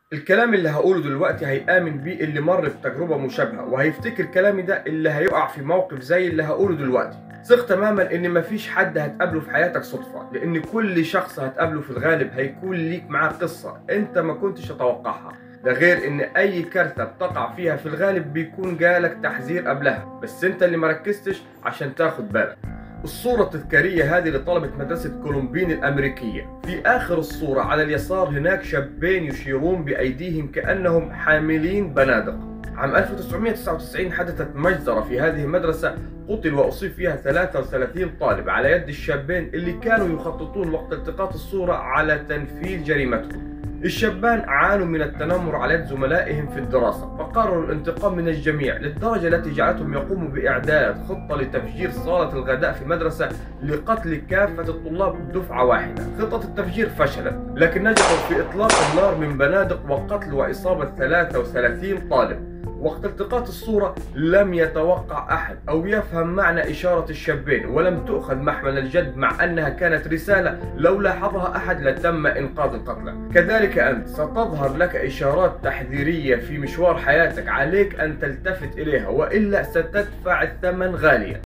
الكلام اللي هقوله دلوقتي هيآمن بيه اللي مر بتجربة مشابهة وهيفتكر كلامي ده اللي هيقع في موقف زي اللي هقوله دلوقتي ثق تماما ان مفيش حد هتقابله في حياتك صدفة لان كل شخص هتقابله في الغالب هيكون ليك معاه قصة انت ما كنتش تتوقعها ده غير ان اي كارثة بتقع فيها في الغالب بيكون جالك تحذير قبلها بس انت اللي مركزتش عشان تاخد بالك الصورة التذكارية هذه لطلبة مدرسة كولومبين الأمريكية في آخر الصورة على اليسار هناك شابين يشيرون بأيديهم كأنهم حاملين بنادق عام 1999 حدثت مجزرة في هذه المدرسة قتل وأصيب فيها 33 طالب على يد الشابين اللي كانوا يخططون وقت التقاط الصورة على تنفيذ جريمتهم الشابان عانوا من التنمر على يد زملائهم في الدراسة فقرروا الانتقام من الجميع للدرجة التي جعلتهم يقوموا بإعداد خطة لتفجير صالة الغداء في المدرسة لقتل كافة الطلاب دفعة واحدة خطة التفجير فشلت لكن نجحوا في إطلاق النار من بنادق وقتل وإصابة 33 طالب وقت التقاط الصورة لم يتوقع أحد أو يفهم معنى إشارة الشابين ولم تؤخذ محمل الجد مع أنها كانت رسالة لو لاحظها أحد لتم إنقاذ القتلى كذلك أنت ستظهر لك إشارات تحذيرية في مشوار حياتك عليك أن تلتفت إليها وإلا ستدفع الثمن غاليا